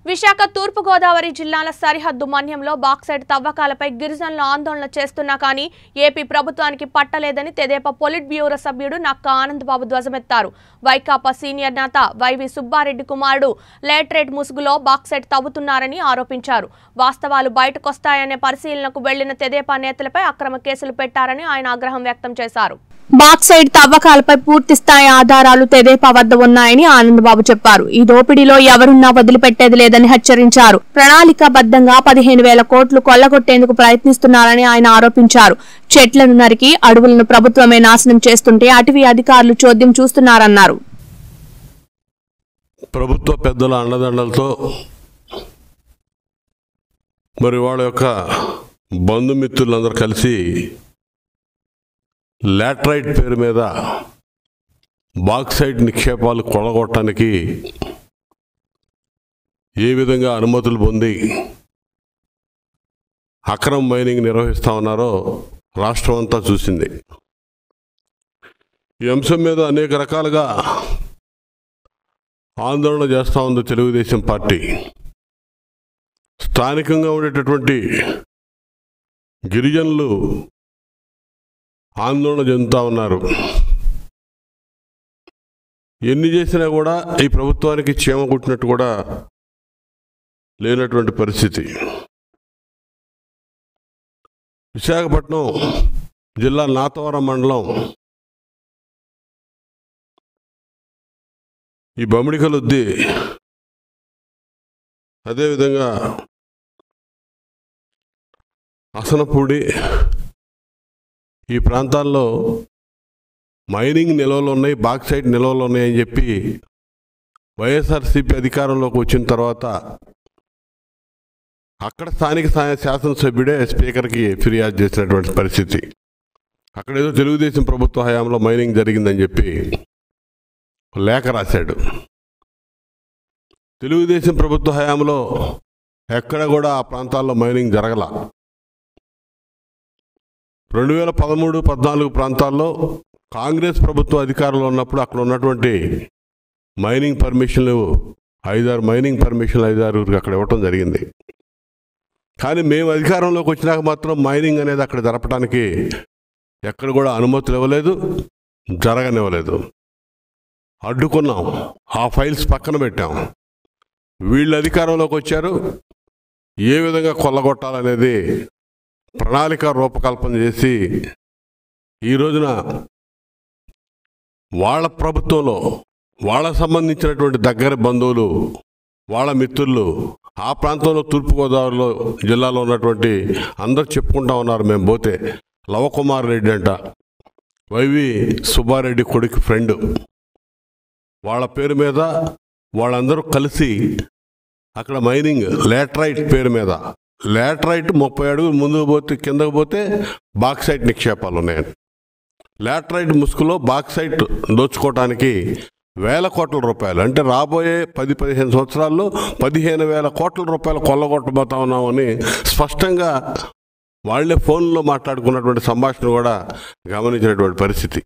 విశాఖ తూర్పుగోదావరి జిల్లాల సరిహద్దు మన్యంలో బాక్సైడ్ తవ్వకాలపై గిరిజనులు ఆందోళన చేస్తున్నా కానీ ఏపీ ప్రభుత్వానికి పట్టలేదని తెదేపా పొలిట్ బ్యూరో సభ్యుడు నక్క ఆనందబాబు ధ్వజమెత్తారు వైకాపా సీనియర్ నేత వైవి సుబ్బారెడ్డి కుమారుడు లేటరేట్ ముసుగులో బాక్సైడ్ తవ్వుతున్నారని ఆరోపించారు వాస్తవాలు బయటకొస్తాయనే పరిశీలనకు వెళ్లిన తెదేపా నేతలపై అక్రమ కేసులు పెట్టారని ఆయన ఆగ్రహం వ్యక్తం చేశారు బాక్సైడ్ తవ్వకాలపై పూర్తి స్థాయి ఆధారాలు తెదేపా వద్ద ఉన్నాయని ఆనందబాబు చెప్పారు ఈ దోపిడీలో ఎవరున్నా వదిలిపెట్టేది లేదని హెచ్చరించారు ప్రణాళికాబద్ధంగా పదిహేను వేల కోట్లు కొల్లగొట్టేందుకు ప్రయత్నిస్తున్నారని ఆయన ఆరోపించారు చెట్లను నరికి అడవులను ప్రభుత్వమే నాశనం చేస్తుంటే అటవీ అధికారులు చోద్యం చూస్తున్నారన్నారు ప్రభుత్వ పెద్దల అండదండలతో మరి వాళ్ళ యొక్క బంధుమిత్రులందరూ కలిసి లాట్రైట్ పేరు మీద బాక్సైడ్ నిక్షేపాలు కొలగొట్టడానికి ఏ విధంగా అనుమతులు పొంది అక్రమ మైనింగ్ నిర్వహిస్తా ఉన్నారో రాష్ట్రం అంతా చూసింది ఈ అంశం మీద అనేక రకాలుగా ఆందోళన చేస్తూ ఉంది తెలుగుదేశం పార్టీ స్థానికంగా ఉండేటటువంటి గిరిజనులు ఆందోళన చెందుతూ ఉన్నారు ఎన్ని చేసినా కూడా ఈ ప్రభుత్వానికి చీమ కుట్టినట్టు కూడా లేనటువంటి పరిస్థితి విశాఖపట్నం జిల్లా నాతవరం మండలం ఈ బమిడికలుద్ది అదేవిధంగా అసనపూడి ఈ ప్రాంతాల్లో మైనింగ్ నిల్వలు ఉన్నాయి బాక్సైట్ నిల్వలు ఉన్నాయని చెప్పి వైఎస్ఆర్సీపీ అధికారంలోకి వచ్చిన తర్వాత అక్కడ స్థానిక శా- శాసనసభ్యుడే స్పీకర్కి ఫిర్యాదు చేసినటువంటి పరిస్థితి అక్కడ ఏదో తెలుగుదేశం ప్రభుత్వ హయాంలో మైనింగ్ జరిగిందని చెప్పి లేఖ రాశాడు తెలుగుదేశం ప్రభుత్వ హయాంలో ఎక్కడ కూడా ఆ ప్రాంతాల్లో మైనింగ్ జరగల రెండు వేల పదమూడు పద్నాలుగు ప్రాంతాల్లో కాంగ్రెస్ ప్రభుత్వ అధికారంలో ఉన్నప్పుడు అక్కడ ఉన్నటువంటి మైనింగ్ పర్మిషన్లు ఐదారు మైనింగ్ పర్మిషన్లు ఐదారుకి అక్కడ ఇవ్వటం జరిగింది కానీ మేము అధికారంలోకి వచ్చినాక మాత్రం మైనింగ్ అనేది అక్కడ జరపడానికి ఎక్కడ కూడా అనుమతులు ఇవ్వలేదు జరగనివ్వలేదు అడ్డుకున్నాం ఆ ఫైల్స్ పక్కన పెట్టాం వీళ్ళు అధికారంలోకి వచ్చారు ఏ విధంగా కొల్లగొట్టాలనేది ప్రణాళిక రూపకల్పన చేసి ఈ రోజున వాళ్ళ ప్రభుత్వంలో వాళ్ళకు సంబంధించినటువంటి దగ్గర బంధువులు వాళ్ళ మిత్రులు ఆ ప్రాంతంలో తూర్పుగోదావరిలో జిల్లాలో ఉన్నటువంటి అందరూ చెప్పుకుంటా ఉన్నారు మేము పోతే లవకుమార్ రెడ్డి అంట వైవి సుబ్బారెడ్డి కొడుకు ఫ్రెండ్ వాళ్ళ పేరు మీద వాళ్ళందరూ కలిసి అక్కడ మైనింగ్ లేటరైట్ పేరు మీద లేటరైట్ ముప్పై అడుగులు ముందుకు పోతే కిందకు పోతే బాక్సైట్ నిక్షేపాలు ఉన్నాయండి లాటరైట్ ముసుగులో బాక్సైట్ దోచుకోవటానికి వేల కోట్ల రూపాయలు అంటే రాబోయే పది పదిహేను సంవత్సరాల్లో పదిహేను వేల కోట్ల రూపాయలు కొల్లగొట్టబోతా ఉన్నామని స్పష్టంగా వాళ్ళే ఫోన్లో మాట్లాడుకున్నటువంటి సంభాషణ కూడా గమనించినటువంటి పరిస్థితి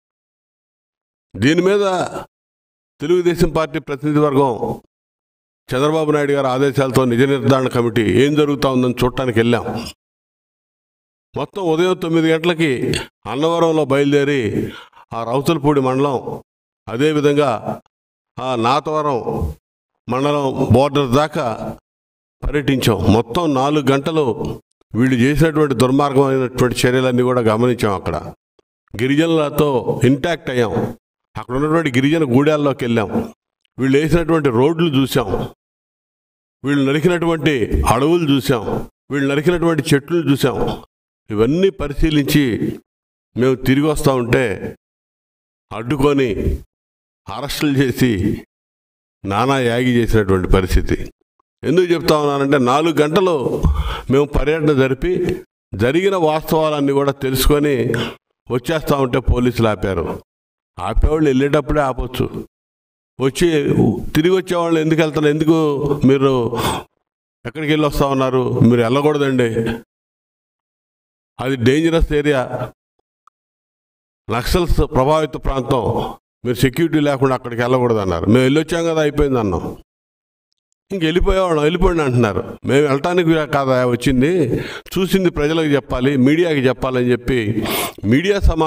దీని మీద తెలుగుదేశం పార్టీ ప్రతినిధి వర్గం చంద్రబాబు నాయుడు గారి ఆదేశాలతో నిజ నిర్ధారణ కమిటీ ఏం జరుగుతా ఉందని చూడటానికి వెళ్ళాం మొత్తం ఉదయం తొమ్మిది గంటలకి అన్నవరంలో బయలుదేరి ఆ రౌతులపూడి మండలం అదేవిధంగా ఆ నాతవరం మండలం బోర్డర్ దాకా పర్యటించాం మొత్తం నాలుగు గంటలు వీళ్ళు చేసినటువంటి దుర్మార్గమైనటువంటి చర్యలన్నీ కూడా గమనించాం అక్కడ గిరిజనులతో ఇంటాక్ట్ అయ్యాం అక్కడ ఉన్నటువంటి గిరిజన గూడాల్లోకి వెళ్ళాం వీళ్ళు వేసినటువంటి రోడ్లు చూసాం వీళ్ళు నరికినటువంటి అడవులు చూసాం వీళ్ళు నరికినటువంటి చెట్లు చూసాం ఇవన్నీ పరిశీలించి మేము తిరిగి వస్తూ ఉంటే అడ్డుకొని అరెస్టులు చేసి నానా యాగి చేసినటువంటి పరిస్థితి ఎందుకు చెప్తా ఉన్నానంటే నాలుగు గంటలు మేము పర్యటన జరిపి జరిగిన వాస్తవాలన్నీ కూడా తెలుసుకొని వచ్చేస్తా ఉంటే పోలీసులు ఆపారు ఆపేవాళ్ళు వెళ్ళేటప్పుడే ఆపొచ్చు వచ్చి తిరిగి వచ్చేవాళ్ళు ఎందుకు వెళ్తారు ఎందుకు మీరు ఎక్కడికి వెళ్ళి వస్తా ఉన్నారు మీరు వెళ్ళకూడదండి అది డేంజరస్ ఏరియా నక్సల్స్ ప్రభావిత ప్రాంతం మీరు సెక్యూరిటీ లేకుండా అక్కడికి వెళ్ళకూడదు అన్నారు మేము వెళ్ళొచ్చాం కదా అయిపోయింది అన్నాం ఇంక వెళ్ళిపోయేవాళ్ళం వెళ్ళిపోండి అంటున్నారు మేము వెళ్ళటానికి కాదా వచ్చింది చూసింది ప్రజలకు చెప్పాలి మీడియాకి చెప్పాలని చెప్పి మీడియా సమా